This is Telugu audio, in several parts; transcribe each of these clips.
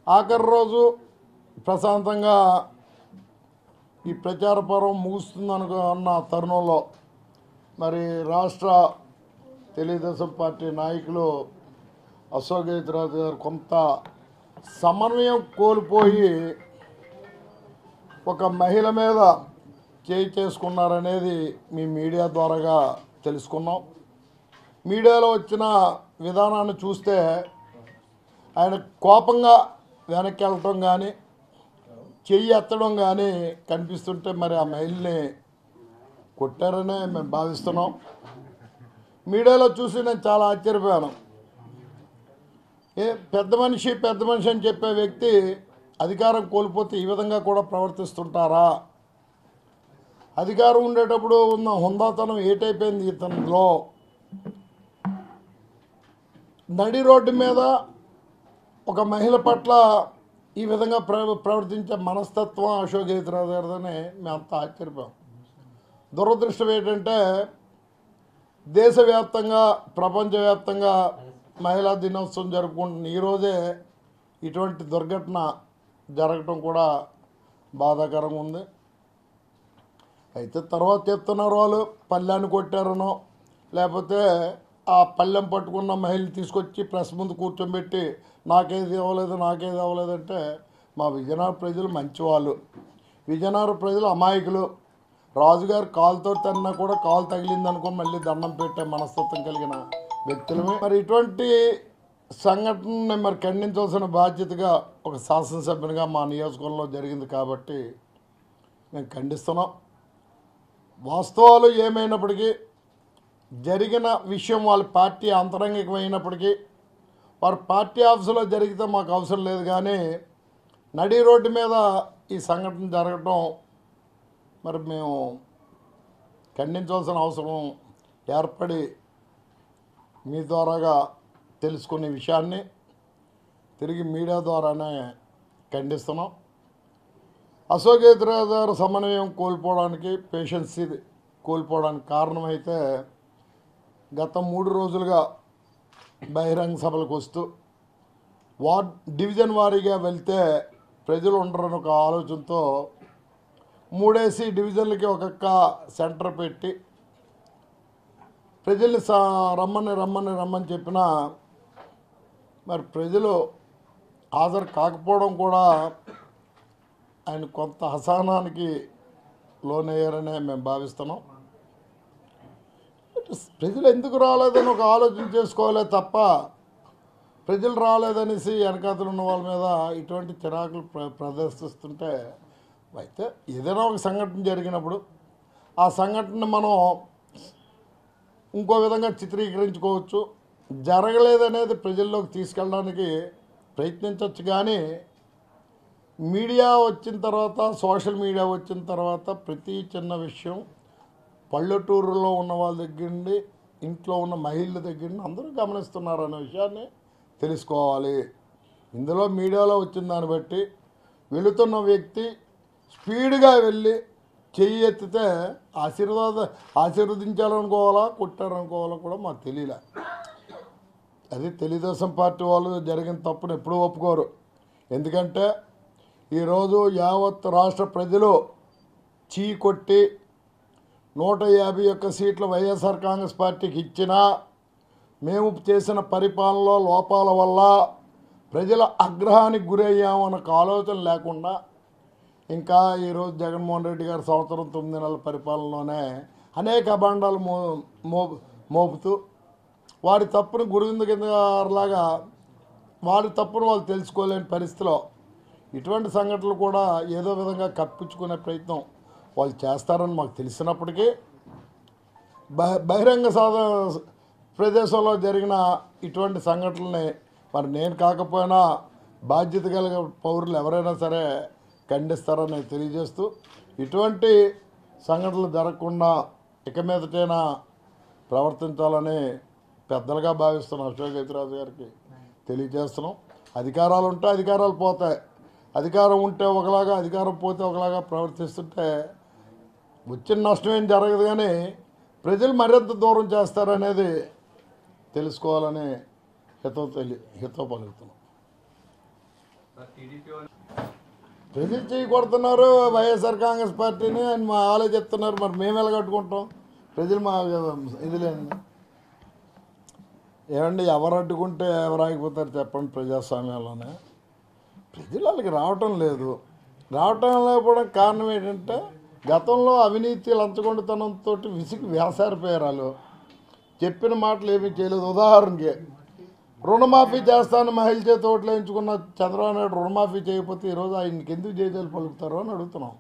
ఆఖరి రోజు ప్రశాంతంగా ఈ ప్రచార పర్వం ముగుస్తుందనుకో అన్న తరుణంలో మరి రాష్ట్ర తెలుగుదేశం పార్టీ నాయకులు అశోక్ గజరాజు గారు కొంత సమన్వయం కోల్పోయి ఒక మహిళ మీద చేయి చేసుకున్నారనేది మీ మీడియా ద్వారాగా తెలుసుకున్నాం మీడియాలో వచ్చిన విధానాన్ని చూస్తే ఆయన కోపంగా వెనక్కి వెళ్ళటం కానీ చెయ్యి ఎత్తడం కానీ కనిపిస్తుంటే మరి ఆ మహిళని కొట్టారనే మేము భావిస్తున్నాం మీడియాలో చూసి నేను చాలా ఆశ్చర్యపోయాను ఏ పెద్ద మనిషి పెద్ద మనిషి అని చెప్పే వ్యక్తి అధికారం కోల్పోతే ఈ విధంగా కూడా ప్రవర్తిస్తుంటారా అధికారం ఉండేటప్పుడు ఉన్న హుందాతనం ఏటైపోయింది ఇతనిలో నడి రోడ్డు మీద ఒక మహిళ పట్ల ఈ విధంగా ప్ర ప్రవర్తించే మనస్తత్వం అశోక్ గజరాజు గారిదని మేము అంతా ఆశ్చర్యపోయాం దురదృష్టం ఏంటంటే దేశవ్యాప్తంగా ప్రపంచవ్యాప్తంగా మహిళా దినోత్సవం జరుపుకుంటున్న ఈరోజే ఇటువంటి దుర్ఘటన జరగటం కూడా బాధాకరంగా ఉంది అయితే తర్వాత చెప్తున్నారు వాళ్ళు పల్లెని కొట్టారనో లేకపోతే ఆ పల్లెం పట్టుకున్న మహిళని తీసుకొచ్చి ప్రెస్ ముందు కూర్చోబెట్టి నాకేది అవ్వలేదు నాకేది అవ్వలేదంటే మా విజయనగరం ప్రజలు మంచివాళ్ళు విజయనగరం ప్రజలు అమాయకులు రాజుగారు కాలుతో తన్నా కూడా కాలు తగిలింది అనుకుని మళ్ళీ దండం పెట్టే మనస్తత్వం కలిగిన వ్యక్తులమే మరి ఇటువంటి సంఘటనని మరి ఖండించవలసిన బాధ్యతగా ఒక శాసనసభ్యునిగా మా నియోజకవర్గంలో జరిగింది కాబట్టి మేము ఖండిస్తున్నాం వాస్తవాలు ఏమైనప్పటికీ జరిగిన విషయం వాళ్ళ పార్టీ అంతరంగికమైనప్పటికీ వారి పార్టీ ఆఫీసులో జరిగితే మాకు అవసరం లేదు కానీ నడి రోడ్డు మీద ఈ సంఘటన జరగటం మరి మేము ఖండించవలసిన అవసరం ఏర్పడి మీ ద్వారాగా తెలుసుకునే విషయాన్ని తిరిగి మీడియా ద్వారానే ఖండిస్తున్నాం అశోకేతరాజు గారు సమన్వయం కోల్పోవడానికి పేషెన్సీ కోల్పోవడానికి కారణమైతే గత మూడు రోజులుగా బహిరంగ సభలకు వస్తూ వార్డ్ డివిజన్ వారీగా వెళ్తే ప్రజలు ఉండరని ఒక ఆలోచనతో మూడేసి డివిజన్లకి ఒక్కొక్క సెంటర్ పెట్టి ప్రజల్ని సా రమ్మని రమ్మని రమ్మని చెప్పినా మరి ప్రజలు హాజరు కాకపోవడం కూడా ఆయన కొంత అసహనానికి లోనయ్యారనే మేము భావిస్తున్నాం ప్రజలు ఎందుకు రాలేదని ఒక ఆలోచన చేసుకోవాలే తప్ప ప్రజలు రాలేదనేసి వెనకాతలు ఉన్న వాళ్ళ మీద ఇటువంటి చిరాకులు ప్ర ప్రదర్శిస్తుంటే అయితే ఏదైనా ఒక సంఘటన జరిగినప్పుడు ఆ సంఘటన మనం ఇంకో విధంగా చిత్రీకరించుకోవచ్చు జరగలేదనేది ప్రజల్లోకి తీసుకెళ్ళడానికి ప్రయత్నించవచ్చు కానీ మీడియా వచ్చిన తర్వాత సోషల్ మీడియా వచ్చిన తర్వాత ప్రతి చిన్న విషయం పల్లెటూరులో ఉన్న వాళ్ళ దగ్గర నుండి ఇంట్లో ఉన్న మహిళల దగ్గర నుండి అందరూ గమనిస్తున్నారు అనే విషయాన్ని తెలుసుకోవాలి ఇందులో మీడియాలో వచ్చిన దాన్ని బట్టి వెళుతున్న వ్యక్తి స్పీడ్గా వెళ్ళి చెయ్యి ఎత్తితే ఆశీర్వాద ఆశీర్వదించాలనుకోవాలా కొట్టారనుకోవాలా కూడా మాకు తెలియలే అది తెలుగుదేశం పార్టీ వాళ్ళు జరిగిన తప్పును ఎప్పుడూ ఒప్పుకోరు ఎందుకంటే ఈరోజు యావత్ రాష్ట్ర ప్రజలు చీ కొట్టి నూట యాభై ఒక్క సీట్లు వైఎస్ఆర్ కాంగ్రెస్ పార్టీకి ఇచ్చినా మేము చేసిన పరిపాలనలో లోపాల వల్ల ప్రజల ఆగ్రహానికి గురయ్యామన్న ఒక ఆలోచన లేకుండా ఇంకా ఈరోజు జగన్మోహన్ రెడ్డి గారి సంవత్సరం తొమ్మిది నెలల పరిపాలనలోనే అనేక అభాండాలు మో మో మోపుతూ వారి తప్పును గురువింద కింద లాగా వారి తప్పును వాళ్ళు తెలుసుకోలేని పరిస్థితిలో ఇటువంటి సంఘటనలు కూడా ఏదో విధంగా కప్పించుకునే ప్రయత్నం వాళ్ళు చేస్తారని మాకు తెలిసినప్పటికీ బహ- బహిరంగ సాధ ప్రదేశంలో జరిగిన ఇటువంటి సంఘటనల్ని మరి నేను కాకపోయినా బాధ్యత కలిగిన పౌరులు ఎవరైనా సరే ఖండిస్తారని తెలియజేస్తూ ఇటువంటి సంఘటనలు జరగకుండా ఇక మీదటైనా ప్రవర్తించాలని పెద్దలుగా భావిస్తున్న అశోక్ గతిరాజు గారికి తెలియజేస్తున్నాం అధికారాలు ఉంటే అధికారాలు పోతాయి అధికారం ఉంటే ఒకలాగా అధికారం పోతే ఒకలాగా ప్రవర్తిస్తుంటే వచ్చిన నష్టం ఏం జరగదు కానీ ప్రజలు మరింత దూరం చేస్తారనేది తెలుసుకోవాలని హితో తెలి హితో పలుకుతున్నాం టీడీపీ వాళ్ళు ప్రజలు చేయి కొడుతున్నారు వైఎస్ఆర్ కాంగ్రెస్ పార్టీని అని మా ఆలోచిస్తున్నారు మరి మేము ఎలా కట్టుకుంటాం ప్రజలు మా ఇది లేదు ఏమండి ఎవరు అడ్డుకుంటే ఎవరు ఆగిపోతారు చెప్పండి ప్రజాస్వామ్యంలోనే ప్రజలు వాళ్ళకి రావటం లేదు రావటం లేకపోవడం కారణం ఏంటంటే గతంలో అవినీతి లంచగొండితనంతో విసిగి వేసారిపోయారు వాళ్ళు చెప్పిన మాటలు ఏమీ చేయలేదు ఉదాహరణకి రుణమాఫీ చేస్తాను మహిళ చేతి ఓట్లు వేయించుకున్న చంద్రబాబు నాయుడు రుణమాఫీ చేయకపోతే ఈరోజు ఆయనకి ఎందుకు జైలు పలుకుతారు అని అడుగుతున్నాం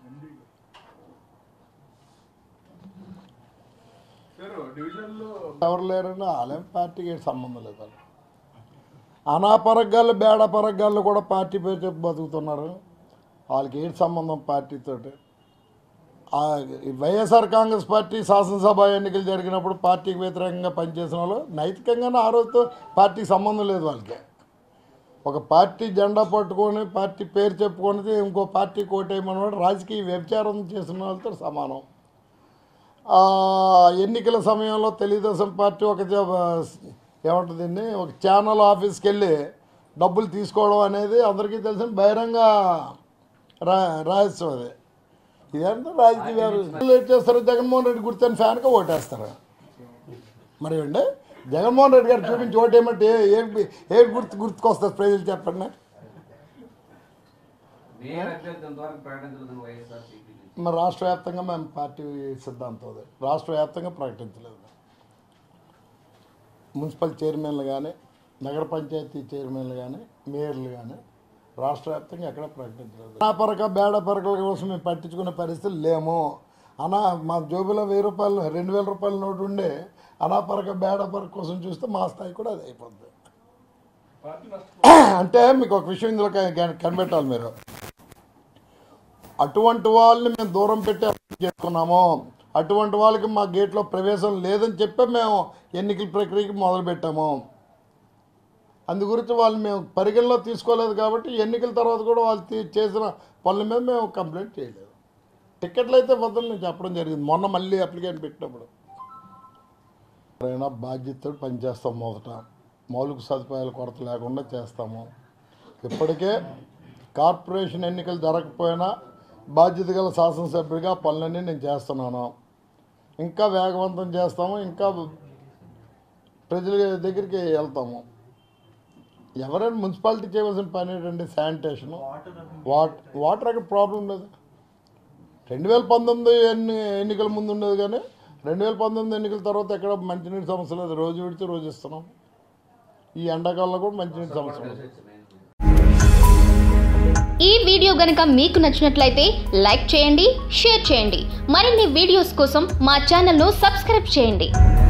సార్ డివిజన్లో ఎవరు లేరండి ఆలయం పార్టీకి ఏం సంబంధం లేదు వాళ్ళు అనాపరగ్గాళ్ళు బేడ పరగ్గాళ్ళు కూడా పార్టీ పేరు చెప్పి బతుకుతున్నారు వాళ్ళకి ఏంటి సంబంధం పార్టీతోటి ఆ వైఎస్ఆర్ కాంగ్రెస్ పార్టీ శాసనసభ ఎన్నికలు జరిగినప్పుడు పార్టీకి వ్యతిరేకంగా పనిచేసిన వాళ్ళు నైతికంగానే ఆ రోజుతో పార్టీకి సంబంధం లేదు వాళ్ళకి ఒక పార్టీ జెండా పట్టుకొని పార్టీ పేరు చెప్పుకొని ఇంకో పార్టీ కోటేయమన్నవాడు రాజకీయ వ్యభిచారం చేసిన వాళ్ళతో సమానం ఆ, ఎన్నికల సమయంలో తెలుగుదేశం పార్టీ ఒక జ- ఏమంటుంది దీన్ని ఒక ఛానల్ ఆఫీస్కి వెళ్ళి డబ్బులు తీసుకోవడం అనేది అందరికీ తెలిసిన బహిరంగ రా రహస్యం అది ఇదంతా రాజకీయాలు ఏం చేస్తారు జగన్మోహన్ రెడ్డి గుర్తని ఫ్యాన్గా ఓటేస్తారు మరి అండి జగన్మోహన్ రెడ్డి గారు చూపించి ఓటేయమంటే ఏ ఏ ఏ గుర్తు గుర్తుకొస్తుంది ప్రజలు చెప్పండి మేయర్ అభ్యర్థి ఎంతవరకు ప్రకటించలేదు వైఎస్ఆర్సీపీ నుంచి మరి రాష్ట్ర వ్యాప్తంగా మేము పార్టీ సిద్ధాంతం అది రాష్ట్ర వ్యాప్తంగా ప్రకటించలేదు మున్సిపల్ చైర్మన్లు కానీ నగర పంచాయతీ చైర్మన్లు కానీ మేయర్లు కానీ రాష్ట్ర వ్యాప్తంగా ఎక్కడ ప్రకటించలేదు అనాపరక బేడ పరకల కోసం మేము పట్టించుకునే పరిస్థితులు లేము అనా మా జోబులో వెయ్యి రూపాయలు రెండు వేల రూపాయల నోటు ఉండే అనాపరక బేడ పరక కోసం చూస్తే మా స్థాయి కూడా అది అయిపోద్ది పార్టీ నష్టం అంటే మీకు ఒక విషయం ఇందులో కని- కనిపెట్టాలి మీరు అటువంటి వాళ్ళని మేము దూరం పెట్టి అభివృద్ధి చేసుకున్నాము అటువంటి వాళ్ళకి మా గేట్లో ప్రవేశం లేదని చెప్పే మేము ఎన్నికల ప్రక్రియకి మొదలుపెట్టాము అందు గురించి వాళ్ళు మేము పరిగణలో తీసుకోలేదు కాబట్టి ఎన్నికల తర్వాత కూడా వాళ్ళు తీ- చేసిన పనుల మీద మేము కంప్లైంట్ చేయలేదు టికెట్లు అయితే వద్దని నేను చెప్పడం జరిగింది మొన్న మళ్ళీ అప్లికేషన్ పెట్టినప్పుడు ఎవరైనా బాధ్యతతో పనిచేస్తాం మొదట మౌలిక సదుపాయాల కొరత లేకుండా చేస్తాము ఇప్పటికే కార్పొరేషన్ ఎన్నికలు జరగకపోయినా బాధ్యత గల శాసనసభ్యుడిగా పనులన్నీ నేను చేస్తున్నాను ఇంకా వేగవంతం చేస్తాము ఇంకా ప్రజల దగ్గరికి వెళ్తాము ఎవరైనా మున్సిపాలిటీ చేయవలసిన పని ఏంటంటే శానిటేషన్ వాట్ వాటర్ అక్కడ ప్రాబ్లం లేదు రెండు వేల పంతొమ్మిది ఎన్ని ఎన్నికల ముందు ఉండేది కానీ రెండు వేల పంతొమ్మిది ఎన్నికల తర్వాత ఎక్కడ మంచినీటి సమస్య లేదు రోజు విడిచి రోజు ఇస్తున్నాం ఈ ఎండాకాలంలో కూడా మంచినీటి సమస్య లేదు కలిసి వచ్చింది ఈ వీడియో గనుక మీకు నచ్చినట్లయితే లైక్ చేయండి షేర్ చేయండి మరిన్ని వీడియోస్ కోసం మా ఛానల్ను సబ్స్క్రైబ్ చేయండి